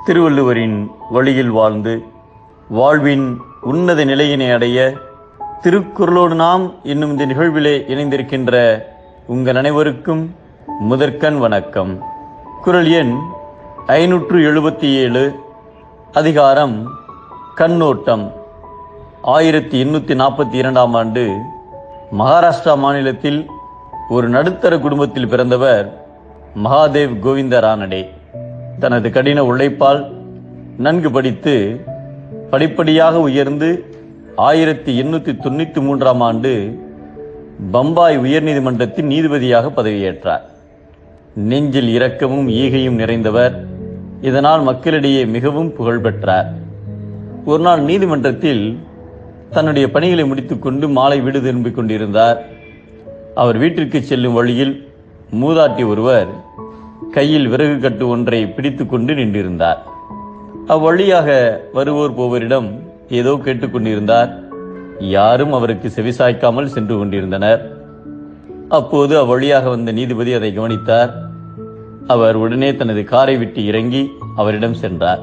திருவள்ளுவரின் வழியில் வாழ்ந்து வாழ்வின் உன்னத நிலையினை அடைய திருக்குறளோடு நாம் இன்னும் இந்த நிகழ்விலே இணைந்திருக்கின்ற உங்கள் அனைவருக்கும் முதற்கண் வணக்கம் குரல் எண் ஐநூற்று எழுபத்தி ஏழு அதிகாரம் கண்ணோட்டம் ஆயிரத்தி எண்ணூற்றி நாற்பத்தி இரண்டாம் ஆண்டு மகாராஷ்டிரா மாநிலத்தில் ஒரு நடுத்தர குடும்பத்தில் பிறந்தவர் மகாதேவ் கோவிந்த ரானடே தனது கடின உழைப்பால் நன்கு படித்து படிப்படியாக உயர்ந்து ஆயிரத்தி எண்ணூற்றி தொண்ணூற்றி மூன்றாம் ஆண்டு பம்பாய் உயர்நீதிமன்றத்தின் நீதிபதியாக பதவியேற்றார் நெஞ்சில் இரக்கமும் ஈகையும் நிறைந்தவர் இதனால் மக்களிடையே மிகவும் புகழ் பெற்றார் ஒரு நாள் நீதிமன்றத்தில் தன்னுடைய பணிகளை முடித்துக்கொண்டு மாலை வீடு திரும்பிக் கொண்டிருந்தார் அவர் வீட்டிற்கு செல்லும் வழியில் மூதாட்டி ஒருவர் கையில் விறகு கட்டு ஒன்றை பிடித்துக்கொண்டு நின்றிருந்தார் அவ்வழியாக வருவோர் போவரிடம் ஏதோ கேட்டுக்கொண்டிருந்தார் யாரும் அவருக்கு செவிசாய்க்காமல் சென்று கொண்டிருந்தனர் அப்போது அவ்வழியாக வந்த நீதிபதி அதை கவனித்தார் அவர் உடனே தனது காரை விட்டு இறங்கி அவரிடம் சென்றார்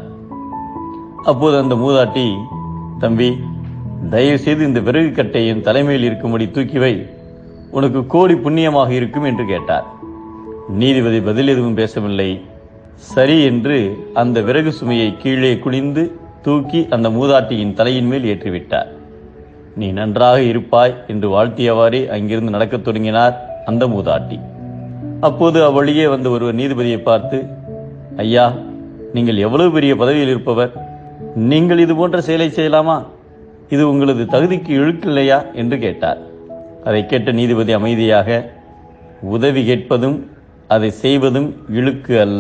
அப்போது அந்த மூதாட்டி தம்பி தயவு செய்து இந்த விறகு கட்டை என் தலைமையில் இருக்கும்படி தூக்கி வை உனக்கு கோடி புண்ணியமாக இருக்கும் என்று கேட்டார் நீதிபதி பதில் எதுவும் பேசவில்லை சரி என்று அந்த விறகு சுமையை கீழே குனிந்து தூக்கி அந்த மூதாட்டியின் தலையின் மேல் ஏற்றிவிட்டார் நீ நன்றாக இருப்பாய் என்று வாழ்த்தியவாறே அங்கிருந்து நடக்கத் தொடங்கினார் அந்த மூதாட்டி அப்போது அவ்வழியே வந்த ஒருவர் நீதிபதியை பார்த்து ஐயா நீங்கள் எவ்வளவு பெரிய பதவியில் இருப்பவர் நீங்கள் இது போன்ற செயலை செய்யலாமா இது உங்களது தகுதிக்கு இழுக்கில்லையா என்று கேட்டார் அதை கேட்ட நீதிபதி அமைதியாக உதவி கேட்பதும் அதை செய்வதும் இழுக்கு அல்ல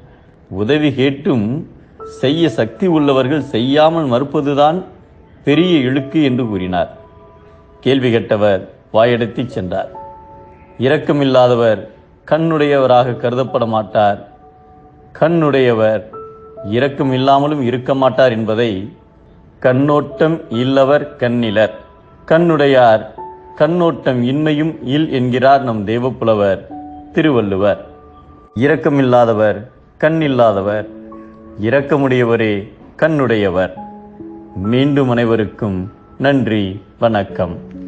உதவி கேட்டும் செய்ய சக்தி உள்ளவர்கள் செய்யாமல் மறுப்பதுதான் பெரிய இழுக்கு என்று கூறினார் கேள்வி கேட்டவர் வாயெடுத்து சென்றார் இரக்கமில்லாதவர் கண்ணுடையவராக கருதப்பட மாட்டார் கண்ணுடையவர் இரக்கம் இல்லாமலும் இருக்க மாட்டார் என்பதை கண்ணோட்டம் இல்லவர் கண்ணிலர் கண்ணுடையார் கண்ணோட்டம் இன்மையும் இல் என்கிறார் நம் தேவப்புலவர் திருவள்ளுவர் இரக்கமில்லாதவர் கண்ணில்லாதவர் இரக்கமுடையவரே கண்ணுடையவர் மீண்டும் அனைவருக்கும் நன்றி வணக்கம்